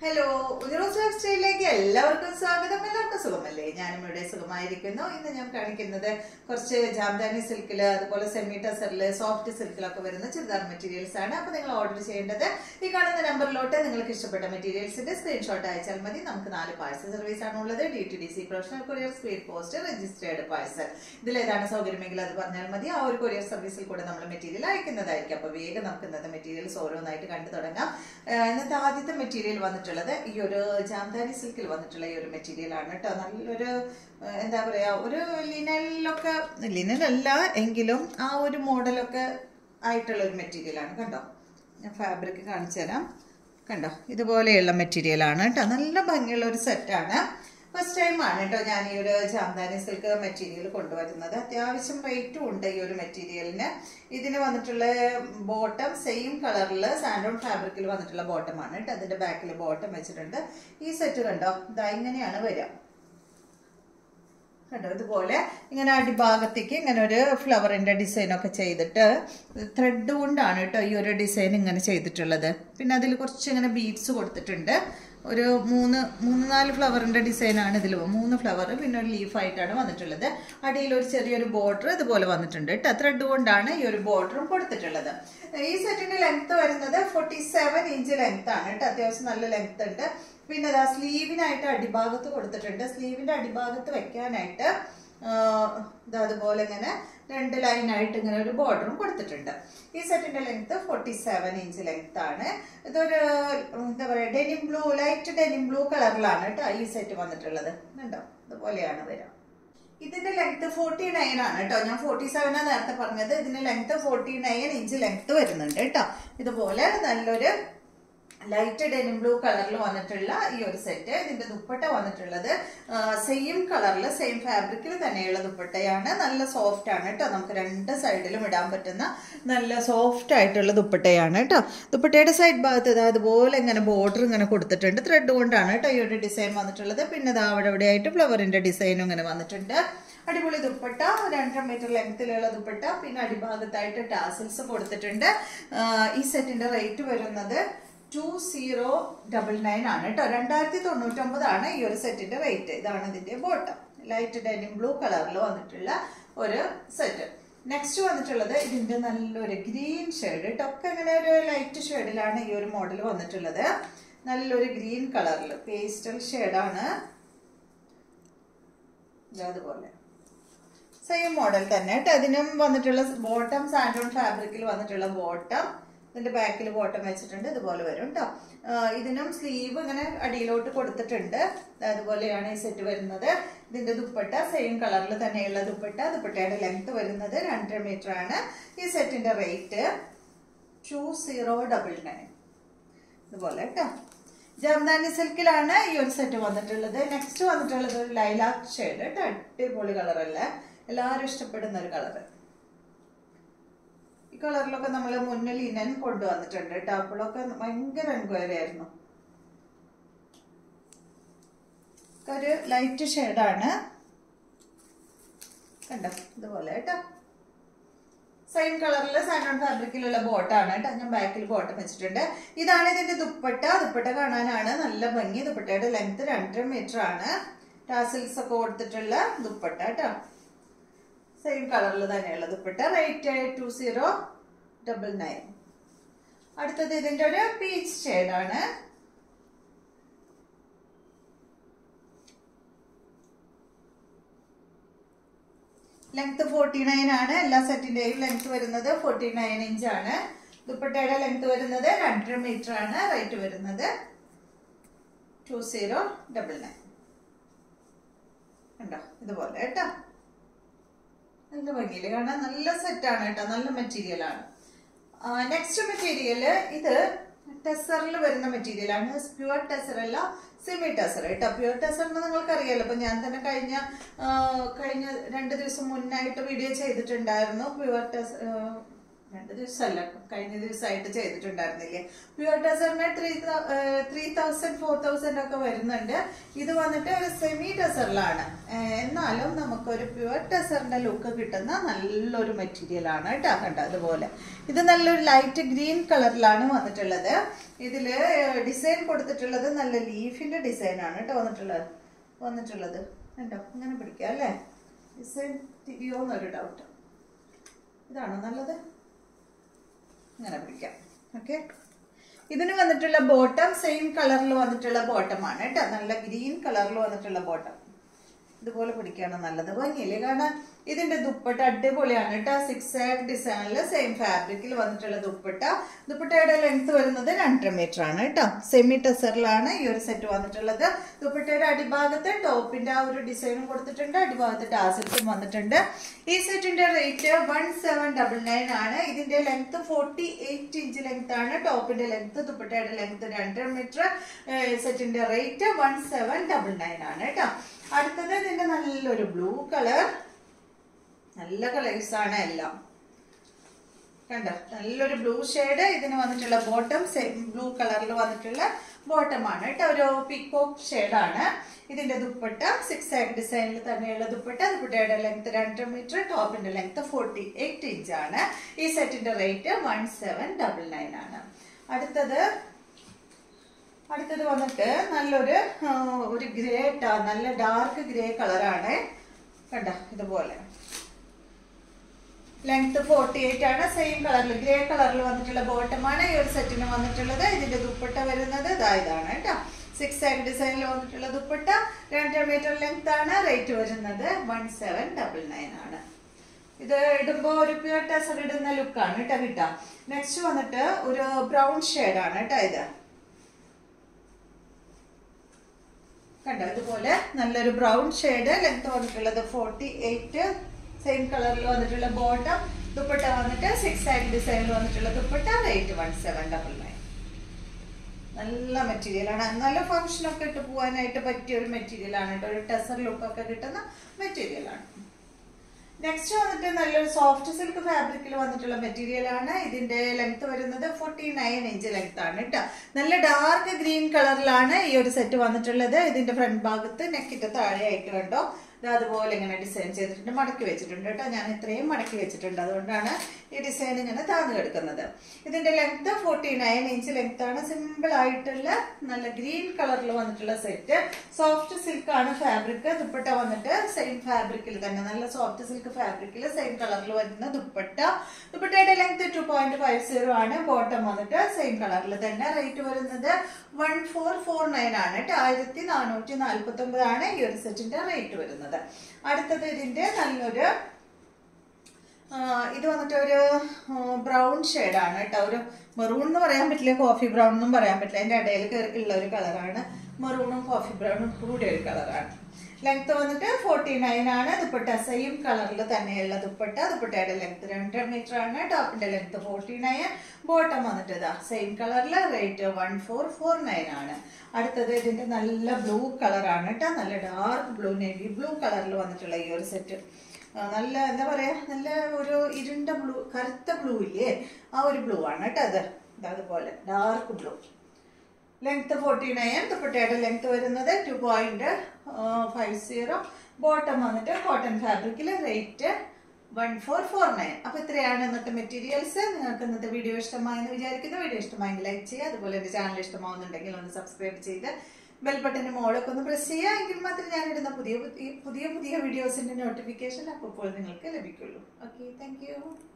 hello ഉജറോസ് life സ്റ്റൈലിലേക്ക് എല്ലാവർക്കും സ്വാഗതം എല്ലാവർക്കും സുഖമല്ലേ ഞാനും ഇവിടെ സുഖമായിരിക്കുന്നു ഇന്ന് ഞാൻ കാണിക്കുന്നത് കുറച്ച് ജാംദാനി സിൽക്കില് അതുപോലെ സെമി ടസറില് സോഫ്റ്റ് സിൽക്കിലൊക്കെ വരുന്ന ചുരിദാർ മെറ്റീരിയൽസ് ആണ് അപ്പൊ നിങ്ങൾ ഓർഡർ ചെയ്യേണ്ടത് ഈ കാണുന്ന നമ്പറിലോട്ട് നിങ്ങൾക്ക് ഇഷ്ടപ്പെട്ട മെറ്റീരിയൽസിന്റെ സ്ക്രീൻഷോട്ട് അയച്ചാൽ മതി നമുക്ക് നാല് പാഴ്സൽ സർവീസ് ആണ് ഉള്ളത് D T D C professional courier speed post registered parcel ഇതിലേതാണ് സൗകര്യമെങ്കിൽ അത് പറഞ്ഞാൽ മതി ആ ഒരു കൊറിയർ സർവീസിൽ കൂടെ നമ്മൾ മെറ്റീരിയൽ അയക്കുന്നതായിരിക്കും അപ്പൊ വേഗം നമുക്ക് ഇന്നത്തെ മെറ്റീരിയൽസ് ഓരോന്നായിട്ട് കണ്ടു തുടങ്ങാം ആ, ഇന്നത്തെ ആദ്യത്തെ മെറ്റീരിയൽ വന്നിട്ടുള്ളത് ഈ ഒരു ജാംദാനി സിൽക്കിൽ വന്നിട്ടുള്ള ഈ ഒരു മെറ്റീരിയൽ ആണ് കേട്ടോ നല്ലൊരു ആ, എന്താ പറയാ ഒരു ലിനലിലൊക്കെ ലിനലല്ല എങ്കിലും ആ ഒരു മോഡലൊക്കെ ആയിട്ടുള്ള ഒരു മെറ്റീരിയൽ ആണ് കണ്ടോ ഞാൻ ഫാബ്രിക് കാണിച്ചു തരാം കണ്ടോ ഇതുപോലെയുള്ള മെറ്റീരിയൽ ആണ് കേട്ടോ നല്ല ഭംഗിയുള്ള ഒരു സെറ്റാണ് ഫസ്റ്റ് ടൈം ആണ് കേട്ടോ ഞാൻ ഈ ഒരു ജാംദാനി സിൽക്ക് മെറ്റീരിയൽ കൊണ്ടുവരുന്നത് അത്യാവശ്യം റേറ്റും ഉണ്ട് ഈ ഒരു മെറ്റീരിയലിന് ഇതിന് വന്നിട്ടുള്ള ബോട്ടം സെയിം കളറിൽ സാൻഡോൺ ഫാബ്രിക്കിൽ വന്നിട്ടുള്ള ബോട്ടം ആണ് കേട്ടോ അതിന്റെ ബാക്കിൽ ബോട്ടം വെച്ചിട്ടുണ്ട് ഈ സെറ്റ് കണ്ടോ ഇതാ ഇങ്ങനെയാണ് വരിക കണ്ടോ ഇതുപോലെ ഇങ്ങനെ അടിഭാഗത്തേക്ക് ഇങ്ങനെ ഒരു ഫ്ലവറിന്റെ ഡിസൈൻ ഒക്കെ ചെയ്തിട്ട് ത്രെഡ് കൊണ്ടാണ് കേട്ടോ ഈ ഒരു ഡിസൈൻ ഇങ്ങനെ ചെയ്തിട്ടുള്ളത് പിന്നെ അതിൽ കുറച്ച് ഇങ്ങനെ ബീഡ്സ് കൊടുത്തിട്ടുണ്ട് ഒരു മൂന്ന് മൂന്ന് നാല് ഫ്ലവറിന്റെ ഡിസൈൻ ആണ് ഇതിൽ മൂന്ന് ഫ്ലവർ പിന്നെ ഒരു ലീഫ് ആയിട്ടാണ് വന്നിട്ടുള്ളത് അടിയിൽ ഒരു ചെറിയൊരു ബോർഡർ ഇതുപോലെ വന്നിട്ടുണ്ട് കേട്ടോ ത്രെഡ് കൊണ്ടാണ് ഈ ഒരു ബോർഡറും കൊടുത്തിട്ടുള്ളത് ഈ സെറ്റിന്റെ ലെങ്ത് വരുന്നത് ഫോർട്ടി സെവൻ ഇഞ്ച് ലെങ്ത് ആണ് കേട്ടോ അത്യാവശ്യം നല്ല ലെങ്ത് ഉണ്ട് പിന്നെ അതാ സ്ലീവിനായിട്ട് അടിഭാഗത്ത് കൊടുത്തിട്ടുണ്ട് സ്ലീവിന്റെ അടിഭാഗത്ത് വെക്കാനായിട്ട് ഇത് അതുപോലെ ഇങ്ങനെ രണ്ട് ലൈനായിട്ട് ഇങ്ങനെ ഒരു ബോർഡറും കൊടുത്തിട്ടുണ്ട് ഈ സെറ്റിന്റെ length forty seven inch length ആണ് ഇതൊരു എന്താ പറയാ denim blue light denim blue കളറിലാണ് കേട്ടോ ഈ സെറ്റ് വന്നിട്ടുള്ളത് കണ്ടോ ഇതുപോലെയാണ് വരിക ഇതിന്റെ ലെങ്ത് ഫോർട്ടി നയൻ ആണ് കേട്ടോ ഞാൻ ഫോർട്ടി സെവൻ നേരത്തെ പറഞ്ഞത് ഇതിന്റെ length forty nine inch length വരുന്നുണ്ട് കേട്ടോ ഇതുപോലെ നല്ലൊരു ലൈറ്റ് ഡെനിം ബ്ലൂ കളറിൽ വന്നിട്ടുള്ള ഈ ഒരു സെറ്റ് ഇതിന്റെ ദുപ്പട്ട വന്നിട്ടുള്ളത് സെയിം കളറിൽ സെയിം ഫാബ്രിക്കിൽ തന്നെയുള്ള ദുപ്പട്ടയാണ് നല്ല സോഫ്റ്റ് ആണ് കേട്ടോ നമുക്ക് രണ്ട് സൈഡിലും ഇടാൻ പറ്റുന്ന നല്ല സോഫ്റ്റ് ആയിട്ടുള്ള ദുപ്പട്ടയാണ് കേട്ടോ ദുപ്പട്ടയുടെ സൈഡ് ഭാഗത്ത് ഇതാ അതുപോലെ ഇങ്ങനെ ബോർഡർ ഇങ്ങനെ കൊടുത്തിട്ടുണ്ട് ത്രെഡ് കൊണ്ടാണ് കേട്ടോ ഈ ഒരു ഡിസൈൻ വന്നിട്ടുള്ളത് പിന്നെ ഇതാ അവിടെ ഇവിടെ ആയിട്ട് ഫ്ലവറിന്റെ ഡിസൈനും ഇങ്ങനെ വന്നിട്ടുണ്ട് അടിപൊളി ദുപ്പട്ട രണ്ടര മീറ്റർ ലെങ്ത്തിലുള്ള ദുപ്പട്ട പിന്നെ അടിഭാഗത്തായിട്ട് ടാസിൽസ് കൊടുത്തിട്ടുണ്ട് ഈ സെറ്റിന്റെ റേറ്റ് വരുന്നത് ടു സീറോ ഡബിൾ നയൻ ആണ് കേട്ടോ രണ്ടായിരത്തി തൊണ്ണൂറ്റൊമ്പതാണ് ഈ ഒരു സെറ്റിന്റെ റേറ്റ് ഇതാണ് ഇതിന്റെ ബോട്ടം ലൈറ്റ് ഡെനിം ബ്ലൂ കളറിൽ വന്നിട്ടുള്ള ഒരു സെറ്റ് നെക്സ്റ്റ് വന്നിട്ടുള്ളത് ഇതിന്റെ നല്ലൊരു ഗ്രീൻ ഷെയ്ഡ് കേട്ടോ ഒക്കെ അങ്ങനെ ഒരു ലൈറ്റ് ഷെയ്ഡിലാണ് ഈ ഒരു മോഡൽ വന്നിട്ടുള്ളത് നല്ലൊരു ഗ്രീൻ കളറിൽ പേസ്റ്റൽ ഷെയ്ഡാണ് അതുപോലെ സെയിം മോഡൽ തന്നെ കേട്ടോ ഇതിനും വന്നിട്ടുള്ള ബോട്ടം സാൻഡോൺ ഫാബ്രിക്കിൽ വന്നിട്ടുള്ള ബോട്ടം ഇതിന്റെ ബാക്കിൽ ബോട്ടം വെച്ചിട്ടുണ്ട് ഇതുപോലെ വരും കേട്ടോ ഇതിനും സ്ലീവ് ഇങ്ങനെ അടിയിലോട്ട് കൊടുത്തിട്ടുണ്ട് അതുപോലെയാണ് ഈ സെറ്റ് വരുന്നത് ഇതിന്റെ ദുപ്പട്ട സെയിം കളറിൽ തന്നെയുള്ള ദുപ്പട്ട ദുപ്പട്ടയുടെ ലെങ്ത് വരുന്നത് രണ്ടര മീറ്റർ ആണ് ഈ സെറ്റിന്റെ rate two zero double nine ഇതുപോലെ കേട്ടോ ജംദാനി സിൽക്കിലാണ് ഈ ഒരു സെറ്റ് വന്നിട്ടുള്ളത് നെക്സ്റ്റ് വന്നിട്ടുള്ളത് ഒരു ലൈലാക്ക് ഷെയ്ഡ് കേട്ടോ അടിപൊളി കളറല്ല എല്ലാവരും ഇഷ്ടപ്പെടുന്ന ഒരു കളറ് ഈ കളറിലൊക്കെ നമ്മൾ മുന്നിൽ ഇനൻ കൊണ്ടുവന്നിട്ടുണ്ട് കേട്ടോ അപ്പോഴൊക്കെ ഭയങ്കര എൻക്വയറി ആയിരുന്നു ഒരു ലൈറ്റ് ഷെയ്ഡാണ് കണ്ടോ ഇതുപോലെ കേട്ടോ സെയിം കളറിൽ സാൻഡോൺ ഫാബ്രിക്കിലുള്ള ബോട്ടാണ് കേട്ടോ ഞാൻ ബാക്കിൽ ബോട്ടം വെച്ചിട്ടുണ്ട് ഇതാണ് ഇതിന്റെ ദുപ്പട്ട ദുപ്പട്ട കാണാനാണ് നല്ല ഭംഗി ദുപ്പട്ടയുടെ ലെങ്ത് രണ്ടര മീറ്റർ ആണ് ടാസിൽസ് ഒക്കെ കൊടുത്തിട്ടുള്ള ദുപ്പട്ട കേട്ടോ സെയിം കളറിൽ തന്നെയുള്ള dupatta rate two zero double nine അടുത്തത് ഇതിന്റെ ഒരു പീച്ച് ഷെയ്ഡാണ് ലെങ്ത് ഫോർട്ടി നയൻ ആണ് എല്ലാ സെറ്റിന്റെയും ലെങ്ത് വരുന്നത് ഫോർട്ടി നയൻ ഇഞ്ച് ആണ് ദുപ്പട്ടയുടെ ലെങ്ത് വരുന്നത് രണ്ടര മീറ്റർ ആണ് റേറ്റ് വരുന്നത് ടു സീറോ ഡബിൾ നയൻ കണ്ടോ ഇതുപോലെ കേട്ടോ നല്ല ഭംഗിയില് കാണാൻ നല്ല സെറ്റാണ് കേട്ടോ നല്ല മെറ്റീരിയൽ ആണ് നെക്സ്റ്റ് മെറ്റീരിയൽ ഇത് ടെസറിൽ വരുന്ന മെറ്റീരിയൽ ആണ് പ്യുവർ ടെസർ അല്ല സെമി ടെസർ കേട്ടോ പ്യുവർ ടെസർ എന്ന് നിങ്ങൾക്ക് അറിയാലോ അപ്പൊ ഞാൻ തന്നെ കഴിഞ്ഞ കഴിഞ്ഞ രണ്ട് ദിവസം മുന്നായിട്ട് വീഡിയോ ചെയ്തിട്ടുണ്ടായിരുന്നു പ്യുവർ ടെസർ രണ്ട് ദിവസമല്ല കഴിഞ്ഞ ദിവസമായിട്ട് ചെയ്തിട്ടുണ്ടായിരുന്നില്ലേ പ്യുവർ ടെസറിന് three three thousand four thousand ഒക്കെ വരുന്നുണ്ട് ഇത് വന്നിട്ട് ഒരു സെമി ടെസറിലാണ് എന്നാലും നമുക്കൊരു പ്യുവർ ടെസറിന്റെ ലുക്ക് കിട്ടുന്ന നല്ലൊരു മെറ്റീരിയൽ ആണ് കേട്ടോ കണ്ട അതുപോലെ ഇത് നല്ലൊരു ലൈറ്റ് ഗ്രീൻ കളറിലാണ് വന്നിട്ടുള്ളത് ഇതില് ഡിസൈൻ കൊടുത്തിട്ടുള്ളത് നല്ല ലീഫിന്റെ ഡിസൈൻ ആണ് കേട്ടോ വന്നിട്ടുള്ളത് വന്നിട്ടുള്ളത് കണ്ടോ ഇങ്ങനെ പിടിക്കാം അല്ലേ ഡിസൈൻ തിരിയോ എന്നൊരു ഡൗട്ട് ഇതാണോ നല്ലത് ഇങ്ങനെ പിടിക്കാം ഓക്കെ ഇതിന് വന്നിട്ടുള്ള ബോട്ടം സെയിം കളറിൽ വന്നിട്ടുള്ള ബോട്ടമാണ് കേട്ടോ നല്ല ഗ്രീൻ കളറിൽ വന്നിട്ടുള്ള ബോട്ടം ഇതുപോലെ പിടിക്കാണ് നല്ലത് ഭംഗിയില്ലേ കാരണം ഇതിന്റെ ദുപ്പട്ട അടിപൊളിയാണ് കേട്ടോ സിക്സ് ആഗ് ഡിസൈനിൽ സെയിം ഫാബ്രിക്കിൽ വന്നിട്ടുള്ള ദുപ്പട്ട ദുപ്പട്ടയുടെ ലെങ്ത് വരുന്നത് രണ്ടര മീറ്റർ ആണ് കേട്ടോ സെമി ടെസറിലാണ് ഈ ഒരു സെറ്റ് വന്നിട്ടുള്ളത് ദുപ്പട്ടയുടെ അടിഭാഗത്ത് ടോപ്പിന്റെ ആ ഒരു ഡിസൈനും കൊടുത്തിട്ടുണ്ട് അടിഭാഗത്ത് ടാസിൽസും വന്നിട്ടുണ്ട് ഈ സെറ്റിന്റെ rate one seven double nine ആണ് ഇതിന്റെ length forty eight inch length ആണ് ടോപ്പിന്റെ ലെങ്ത് ദുപ്പട്ടയുടെ ലെങ്ത് രണ്ടര മീറ്റർ സെറ്റിന്റെ rate one seven double nine ആണ് കേട്ടോ അടുത്തത് ഇതിന്റെ നല്ലൊരു ബ്ലൂ കളർ നല്ല കളേഴ്സ് ആണ് എല്ലാം കണ്ടോ നല്ലൊരു ബ്ലൂ ഷെയ്ഡ് ഇതിന് വന്നിട്ടുള്ള ബോട്ടം സെയിം ബ്ലൂ കളറിൽ വന്നിട്ടുള്ള ബോട്ടം ആണ് കേട്ടോ ഒരു പിക്കോക്ക് ഷെയ്ഡാണ് ഇതിന്റെ ദുപ്പട്ട സിക്സ് ആഗ് ഡിസൈനിൽ തന്നെയുള്ള ദുപ്പട്ട ദുപ്പട്ടയുടെ ലെങ്ത് രണ്ടര മീറ്റർ ടോപ്പിന്റെ ലെങ്ത് ഫോർട്ടി എയ്റ്റ് ഇഞ്ച് ആണ് ഈ സെറ്റിന്റെ rate one seven double nine ആണ് അടുത്തത് അടുത്തത് വന്നിട്ട് നല്ലൊരു ആ, ഒരു ഗ്രേ ടാ നല്ല ഡാർക്ക് ഗ്രേ കളറാണ് കണ്ട ഇതുപോലെ ലെങ്ത് ഫോർട്ടി എയ്റ്റ് ആണ് സെയിം കളറിൽ ഗ്രേ കളറിൽ വന്നിട്ടുള്ള ബോട്ടമാണ് ഈ ഒരു സെറ്റിന് വന്നിട്ടുള്ളത് ഇതിന്റെ ദുപ്പട്ട വരുന്നത് ഇതാ ഇതാണ് കേട്ടോ സിക്സ് ആഗ് ഡിസൈനിൽ വന്നിട്ടുള്ള ദുപ്പട്ട രണ്ടര മീറ്റർ ലെങ്ത് ആണ് റേറ്റ് വരുന്നത് വൺ സെവൻ ഡബിൾ നയൻ ആണ് ഇത് ഇടുമ്പോ ഒരു പ്യൂർ ടെസർ ഇടുന്ന ലുക്കാണ് കേട്ടോ കിട്ടാം നെക്സ്റ്റ് വന്നിട്ട് ഒരു ബ്രൗൺ ആണ് കേട്ടോ ഇത് കണ്ടോ ഇതുപോലെ നല്ലൊരു ബ്രൗൺ ഷെയ്ഡ് ലെങ്ത് വന്നിട്ടുള്ളത് ഫോർട്ടി എയ്റ്റ് സെയിം കളറിൽ വന്നിട്ടുള്ള ബോട്ടം ദുപ്പട്ട വന്നിട്ട് സിക്സ് ആൻഡ് ഡിസൈനിൽ വന്നിട്ടുള്ള dupatta rate one seven double nine നല്ല മെറ്റീരിയൽ ആണ് നല്ല ഫംഗ്ഷൻ ഒക്കെ ഇട്ട് പോകാനായിട്ട് പറ്റിയ ഒരു മെറ്റീരിയൽ ആണ് കേട്ടോ ഒരു ടെസർ ലുക്ക് ഒക്കെ കിട്ടുന്ന മെറ്റീരിയൽ ആണ് നെക്സ്റ്റ് വന്നിട്ട് നല്ലൊരു സോഫ്റ്റ് സിൽക്ക് ഫാബ്രിക്കിൽ വന്നിട്ടുള്ള മെറ്റീരിയൽ ആണ് ഇതിന്റെ ലെങ്ത് വരുന്നത് ഫോർട്ടി നയൻ ഇഞ്ച് ലെങ്ത് ആണ് കേട്ടോ നല്ല ഡാർക്ക് ഗ്രീൻ കളറിലാണ് ഈ ഒരു സെറ്റ് വന്നിട്ടുള്ളത് ഇതിന്റെ ഫ്രണ്ട് ഭാഗത്ത് നെക്കിന്റെ താഴെയായിട്ട് കണ്ടോ ഇത് അതുപോലെ ഇങ്ങനെ ഡിസൈൻ ചെയ്തിട്ടുണ്ട് മടക്കി വെച്ചിട്ടുണ്ട് കേട്ടോ ഞാൻ ഇത്രയും മടക്കി വെച്ചിട്ടുണ്ട് അതുകൊണ്ടാണ് ഈ ഡിസൈൻ ഇങ്ങനെ താഴ്ന്നു കിടക്കുന്നത് ഇതിന്റെ length forty nine inch length ആണ് സിമ്പിൾ ആയിട്ടുള്ള നല്ല ഗ്രീൻ കളറിൽ വന്നിട്ടുള്ള സെറ്റ് സോഫ്റ്റ് സിൽക്ക് ആണ് ഫാബ്രിക് ദുപ്പട്ട വന്നിട്ട് സെയിം ഫാബ്രിക്കിൽ തന്നെ നല്ല സോഫ്റ്റ് സിൽക്ക് ഫാബ്രിക്കിൽ സെയിം കളറിൽ വരുന്ന ദുപ്പട്ട ദുപ്പട്ടയുടെ length two point five zero ആണ് ബോട്ടം വന്നിട്ട് സെയിം കളറിൽ തന്നെ റേറ്റ് വരുന്നത് വൺ ഫോർ ഫോർ നയൻ ആണ് കേട്ടോ ആയിരത്തി നാനൂറ്റി നാൽപ്പത്തി ഒമ്പതാണ് ഈ ഒരു സെറ്റിന്റെ റേറ്റ് വരുന്നത് അടുത്തത് ഇതിന്റെ നല്ലൊരു ആ, ഇത് വന്നിട്ട് ഒരു ബ്രൗൺ ആണ് കേട്ടോ ഒരു മെറൂൺ എന്ന് പറയാൻ പറ്റില്ല കോഫി ബ്രൗൺ എന്നും പറയാൻ പറ്റില്ല അതിന്റെ ഇടയിൽ കയറി ഉള്ള ഒരു കളറാണ് മെറൂണും കോഫി ബ്രൗണും കൂടിയ ഒരു കളറാണ് ലെങ്ത് വന്നിട്ട് ഫോർട്ടി നയൻ ആണ് ദുപ്പട്ട സെയിം കളറിൽ തന്നെയുള്ള ദുപ്പട്ട ദുപ്പട്ടയുടെ ലെങ്ത് രണ്ടര മീറ്റർ ആണ് ടോപ്പിന്റെ ലെങ്ത് ഫോർട്ടി നയൻ ബോട്ടം വന്നിട്ട് ഇതാ സെയിം കളറിൽ rate one four four nine ആണ് അടുത്തത് ഇതിന്റെ നല്ല ബ്ലൂ കളറാണ് കേട്ടോ നല്ല ഡാർക്ക് ബ്ലൂ നേവി ബ്ലൂ കളറിൽ വന്നിട്ടുള്ള ഈ ഒരു സെറ്റ് ആ, നല്ല എന്താ പറയാ നല്ല ഒരു ഇരുണ്ട ബ്ലൂ കറുത്ത ബ്ലൂ ഇല്ലേ ആ ഒരു ബ്ലൂ ആണ് കേട്ടോ അത് ദാ അതുപോലെ dark blue length forty nine ദുപ്പട്ടയുടെ ലെങ്ത് വരുന്നത് two point five zero bottom വന്നിട്ട് കോട്ടൺ ഫാബ്രിക്കിൽ rate one four four nine അപ്പൊ ഇത്രയാണ് ഇന്നത്തെ മെറ്റീരിയൽസ് നിങ്ങൾക്ക് ഇന്നത്തെ വീഡിയോ ഇഷ്ടമായെന്ന് വിചാരിക്കുന്നു വീഡിയോ ഇഷ്ടമായെങ്കിൽ ലൈക്ക് ചെയ്യുക അതുപോലെ എന്റെ ചാനൽ ഇഷ്ടമാവുന്നുണ്ടെങ്കിൽ ഒന്ന് സബ്സ്ക്രൈബ് ചെയ്ത് ബെൽ ബട്ടന്റെ മോളൊക്കെ ഒന്ന് പ്രസ് ചെയ്യുക എങ്കിൽ മാത്രമേ ഞാൻ ഇടുന്ന പുതിയ പുതിയ പുതിയ പുതിയ വീഡിയോസിന്റെ നോട്ടിഫിക്കേഷൻ അപ്പോൾ നിങ്ങൾക്ക് ലഭിക്കുള്ളൂ ഓക്കെ താങ്ക് യു